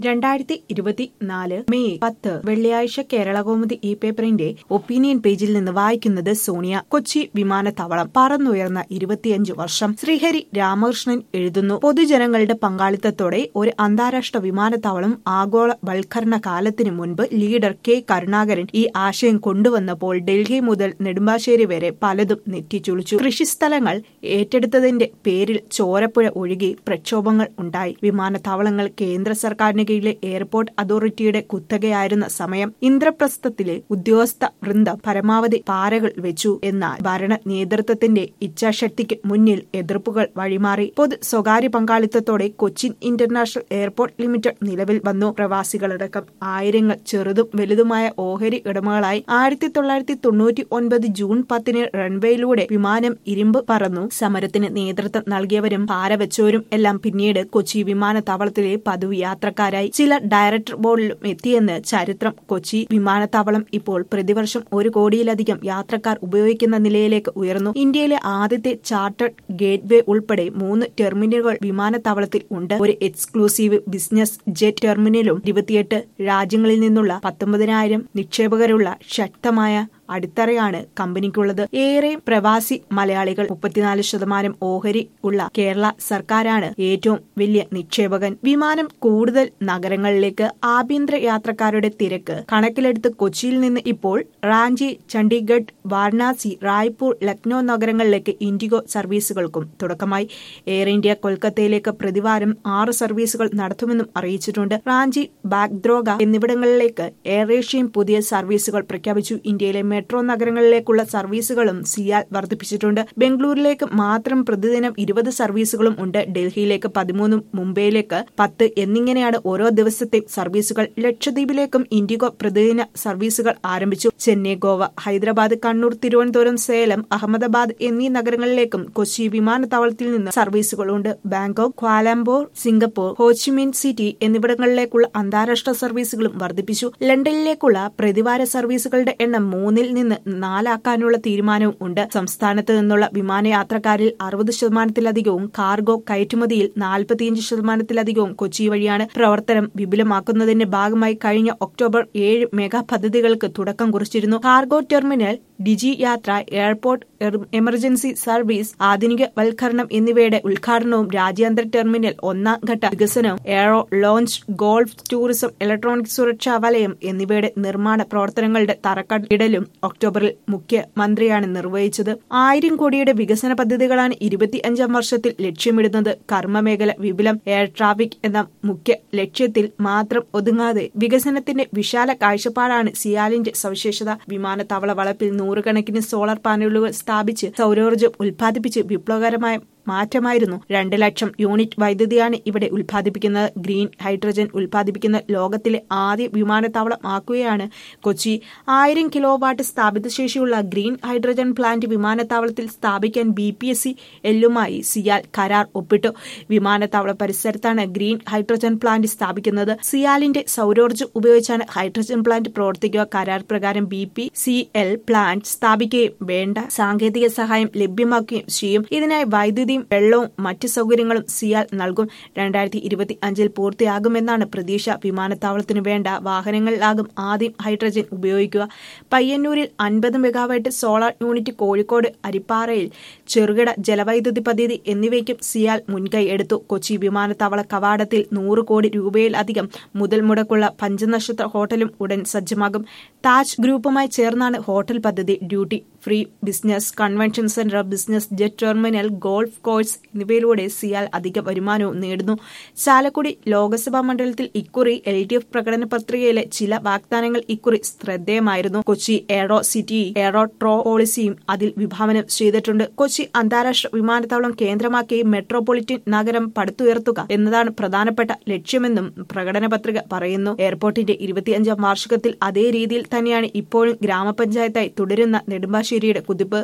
രണ്ടായിരത്തി ഇരുപത്തിനാല് മെയ് പത്ത് വെള്ളിയാഴ്ച കേരളകൗമുദി ഇ പേപ്പറിന്റെ ഒപ്പീനിയൻ പേജിൽ നിന്ന് വായിക്കുന്നത് സോണിയ കൊച്ചി വിമാനത്താവളം പറന്നുയർന്ന ഇരുപത്തിയഞ്ച് വർഷം ശ്രീഹരി രാമകൃഷ്ണൻ എഴുതുന്നു പൊതുജനങ്ങളുടെ പങ്കാളിത്തത്തോടെ ഒരു അന്താരാഷ്ട്ര വിമാനത്താവളം ആഗോള വൽക്കരണ കാലത്തിന് മുൻപ് ലീഡർ കെ കരുണാകരൻ ഈ ആശയം കൊണ്ടുവന്നപ്പോൾ ഡൽഹി മുതൽ നെടുമ്പാശ്ശേരി വരെ പലതും നെറ്റിച്ചുളിച്ചു കൃഷിസ്ഥലങ്ങൾ ഏറ്റെടുത്തതിന്റെ പേരിൽ ചോരപ്പുഴ ഒഴുകി പ്രക്ഷോഭങ്ങൾ ഉണ്ടായി വിമാനത്താവളങ്ങൾ കേന്ദ്ര സർക്കാരിന് കീഴിലെ എയർപോർട്ട് അതോറിറ്റിയുടെ കുത്തകയായിരുന്ന സമയം ഇന്ദ്രപ്രസ്ഥത്തിലെ ഉദ്യോഗസ്ഥ വൃന്ദം പരമാവധി പാരകൾ വെച്ചു എന്നാൽ ഭരണ നേതൃത്വത്തിന്റെ ഇച്ഛാശക്തിക്ക് മുന്നിൽ എതിർപ്പുകൾ വഴിമാറി പൊതു സ്വകാര്യ പങ്കാളിത്തത്തോടെ കൊച്ചിൻ ഇന്റർനാഷണൽ എയർപോർട്ട് ലിമിറ്റഡ് നിലവിൽ വന്നു പ്രവാസികളടക്കം ആയിരങ്ങൾ ചെറുതും വലുതുമായ ഓഹരി ഉടമകളായി ആയിരത്തി തൊള്ളായിരത്തി തൊണ്ണൂറ്റി ഒൻപത് ജൂൺ പത്തിന് റൺവേയിലൂടെ വിമാനം ഇരുമ്പ് പറന്നു സമരത്തിന് നേതൃത്വം നൽകിയവരും പാരവച്ചവരും എല്ലാം പിന്നീട് കൊച്ചി വിമാനത്താവളത്തിലെ പതിവ് യാത്രക്കാരായി ചില ഡയറക്ടർ ബോർഡിലും എത്തിയെന്ന് ചരിത്രം കൊച്ചി വിമാനത്താവളം ഇപ്പോൾ പ്രതിവർഷം ഒരു കോടിയിലധികം യാത്രക്കാർ ഉപയോഗിക്കുന്ന നിലയിലേക്ക് ഉയർന്നു ഇന്ത്യയിലെ ആദ്യത്തെ ചാർട്ടേഡ് ഗേറ്റ്വേ ഉൾപ്പെടെ മൂന്ന് ടെർമിനലുകൾ വിമാനത്താവളത്തിൽ ഉണ്ട് ഒരു എക്സ്ക്ലൂസീവ് ബിസിനസ് ജെറ്റ് ടെർമിനലും ഇരുപത്തിയെട്ട് രാജ്യങ്ങളിൽ നിന്നുള്ള പത്തൊമ്പതിനായിരം നിക്ഷേപകരുള്ള ശക്തമായ അടിത്തറയാണ് കമ്പനിക്കുള്ളത് ഏറെ പ്രവാസി മലയാളികൾ മുപ്പത്തിനാല് ശതമാനം ഓഹരി ഉള്ള കേരള സർക്കാരാണ് ഏറ്റവും വലിയ നിക്ഷേപകൻ വിമാനം കൂടുതൽ നഗരങ്ങളിലേക്ക് ആഭ്യന്തര യാത്രക്കാരുടെ തിരക്ക് കണക്കിലെടുത്ത് കൊച്ചിയിൽ നിന്ന് ഇപ്പോൾ റാഞ്ചി ചണ്ഡീഗഡ് വാരണാസി റായ്പൂർ ലക്നൌ നഗരങ്ങളിലേക്ക് ഇൻഡിഗോ സർവീസുകൾക്കും തുടക്കമായി എയർ ഇന്ത്യ കൊൽക്കത്തയിലേക്ക് പ്രതിവാരം ആറ് സർവീസുകൾ നടത്തുമെന്നും അറിയിച്ചിട്ടുണ്ട് റാഞ്ചി ബാഗ്ദ്രോഗ എന്നിവിടങ്ങളിലേക്ക് എയർ ഏഷ്യയും പുതിയ സർവീസുകൾ പ്രഖ്യാപിച്ചു ഇന്ത്യയിലെ മെട്രോ നഗരങ്ങളിലേക്കുള്ള സർവീസുകളും സിയാൽ വർദ്ധിപ്പിച്ചിട്ടുണ്ട് ബംഗളൂരിലേക്ക് മാത്രം പ്രതിദിനം ഇരുപത് സർവീസുകളും ഉണ്ട് ഡൽഹിയിലേക്ക് പതിമൂന്നും മുംബൈയിലേക്ക് പത്ത് എന്നിങ്ങനെയാണ് ഓരോ ദിവസത്തെ സർവീസുകൾ ലക്ഷദ്വീപിലേക്കും ഇൻഡിഗോ പ്രതിദിന സർവീസുകൾ ആരംഭിച്ചു ചെന്നൈ ഗോവ ഹൈദരാബാദ് കണ്ണൂർ തിരുവനന്തപുരം സേലം അഹമ്മദാബാദ് എന്നീ നഗരങ്ങളിലേക്കും കൊച്ചി വിമാനത്താവളത്തിൽ നിന്ന് സർവീസുകളുണ്ട് Bangkok Kuala Lumpur Singapore Ho Chi Minh city എന്നിവിടങ്ങളിലേക്കുള്ള അന്താരാഷ്ട്ര സർവീസുകളും വർദ്ധിപ്പിച്ചു ലണ്ടനിലേക്കുള്ള പ്രതിവാര സർവീസുകളുടെ എണ്ണം മൂന്നിൽ നിന്ന് നാലാക്കാനുള്ള തീരുമാനവും ഉണ്ട് സംസ്ഥാനത്ത് നിന്നുള്ള വിമാനയാത്രക്കാരിൽ അറുപത് ശതമാനത്തിലധികവും കാർഗോ കയറ്റുമതിയിൽ നാൽപ്പത്തിയഞ്ച് ശതമാനത്തിലധികവും കൊച്ചി വഴിയാണ് പ്രവർത്തനം വിപുലമാക്കുന്നതിന്റെ ഭാഗമായി കഴിഞ്ഞ ഒക്ടോബർ ഏഴ് മെഗാ പദ്ധതികൾക്ക് തുടക്കം കുറിച്ചിരുന്നു കാർഗോ ടെർമിനൽ ഡിജി യാത്ര എയർപോർട്ട് എമർജൻസി സർവീസ് ആധുനിക വൽക്കരണം എന്നിവയുടെ ഉദ്ഘാടനവും രാജ്യാന്തര ടെർമിനൽ ഒന്നാം ഘട്ട വികസനവും aero lounge golf tourism electronic സുരക്ഷാ വലയം എന്നിവയുടെ നിർമ്മാണ പ്രവർത്തനങ്ങളുടെ തറക്കല്ലിടലും ഒക്ടോബറിൽ മുഖ്യമന്ത്രിയാണ് നിർവഹിച്ചത് ആയിരം കോടിയുടെ വികസന പദ്ധതികളാണ് ഇരുപത്തിയഞ്ചാം വർഷത്തിൽ ലക്ഷ്യമിടുന്നത് കർമ്മമേഖല വിപുലം എയർ ട്രാഫിക് എന്ന മുഖ്യ ലക്ഷ്യത്തിൽ മാത്രം ഒതുങ്ങാതെ വികസനത്തിന്റെ വിശാല കാഴ്ചപ്പാടാണ് സിയാലിന്റെ സവിശേഷത വിമാനത്താവള വളപ്പിൽ നൂറുകണക്കിന് സോളാർ പാനലുകൾ സ്ഥാപിച്ച് സൗരോർജ്ജം ഉൽപ്പാദിപ്പിച്ച് വിപ്ലവകരമായ മാറ്റമായിരുന്നു രണ്ട് ലക്ഷം യൂണിറ്റ് വൈദ്യുതിയാണ് ഇവിടെ ഉൽപ്പാദിപ്പിക്കുന്നത് ഗ്രീൻ ഹൈഡ്രജൻ ഉൽപ്പാദിപ്പിക്കുന്ന ലോകത്തിലെ ആദ്യ വിമാനത്താവളം ആക്കുകയാണ് കൊച്ചി ആയിരം കിലോ വാട്ട് സ്ഥാപിത ശേഷിയുള്ള ഗ്രീൻ ഹൈഡ്രജൻ പ്ലാന്റ് വിമാനത്താവളത്തിൽ സ്ഥാപിക്കാൻ ബി പി എസ് സി എല്ലുമായി സിയാൽ കരാർ ഒപ്പിട്ടു വിമാനത്താവള പരിസരത്താണ് ഗ്രീൻ ഹൈഡ്രജൻ പ്ലാന്റ് സ്ഥാപിക്കുന്നത് സിയാലിന്റെ സൗരോർജ്ജം ഉപയോഗിച്ചാണ് ഹൈഡ്രജൻ പ്ലാന്റ് പ്രവർത്തിക്കുക കരാർ പ്രകാരം B P C L plant സ്ഥാപിക്കുകയും വേണ്ട സാങ്കേതിക സഹായം ലഭ്യമാക്കുകയും ചെയ്യും ഇതിനായി വൈദ്യുതി വൈദ്യുതിയും വെള്ളവും മറ്റ് സൗകര്യങ്ങളും സിയാൽ നൽകും രണ്ടായിരത്തി ഇരുപത്തി അഞ്ചിൽ പൂർത്തിയാകുമെന്നാണ് പ്രതീക്ഷ വിമാനത്താവളത്തിന് വേണ്ട വാഹനങ്ങളിലാകും ആദ്യം ഹൈഡ്രജൻ ഉപയോഗിക്കുക പയ്യന്നൂരിൽ അൻപത് മെഗാവാട്ട് സോളാർ യൂണിറ്റ് കോഴിക്കോട് അരിപ്പാറയിൽ ചെറുകിട ജലവൈദ്യുതി പദ്ധതി എന്നിവയ്ക്കും സിയാൽ മുൻകൈ എടുത്തു കൊച്ചി വിമാനത്താവള കവാടത്തിൽ നൂറ് കോടി രൂപയിലധികം മുതൽ മുടക്കുള്ള പഞ്ചനക്ഷത്ര ഹോട്ടലും ഉടൻ സജ്ജമാകും താജ് ഗ്രൂപ്പുമായി ചേർന്നാണ് ഹോട്ടൽ പദ്ധതി duty free business convention centre business jet terminal golf course എന്നിവയിലൂടെ സിയാൽ അധിക വരുമാനവും നേടുന്നു ചാലക്കുടി ലോക്സഭാ മണ്ഡലത്തിൽ ഇക്കുറി എൽ ഡി എഫ് പ്രകടന പത്രികയിലെ ചില വാഗ്ദാനങ്ങൾ ഇക്കുറി ശ്രദ്ധേയമായിരുന്നു കൊച്ചി എയറോ സിറ്റി എയറോ ട്രോ പോളിസിയും അതിൽ വിഭാവനം ചെയ്തിട്ടുണ്ട് കൊച്ചി അന്താരാഷ്ട്ര വിമാനത്താവളം കേന്ദ്രമാക്കി മെട്രോപൊളിറ്റൻ നഗരം പടുത്തുയർത്തുക എന്നതാണ് പ്രധാനപ്പെട്ട ലക്ഷ്യമെന്നും പ്രകടന പത്രിക പറയുന്നു എയർപോർട്ടിന്റെ ഇരുപത്തിയഞ്ചാം വാർഷികത്തിൽ അതേ രീതിയിൽ തന്നെയാണ് ഇപ്പോഴും ഗ്രാമപഞ്ചായത്തായി തുടരുന്ന നെടുമ്പാശ്ശേരിയുടെ കുതിപ്പ്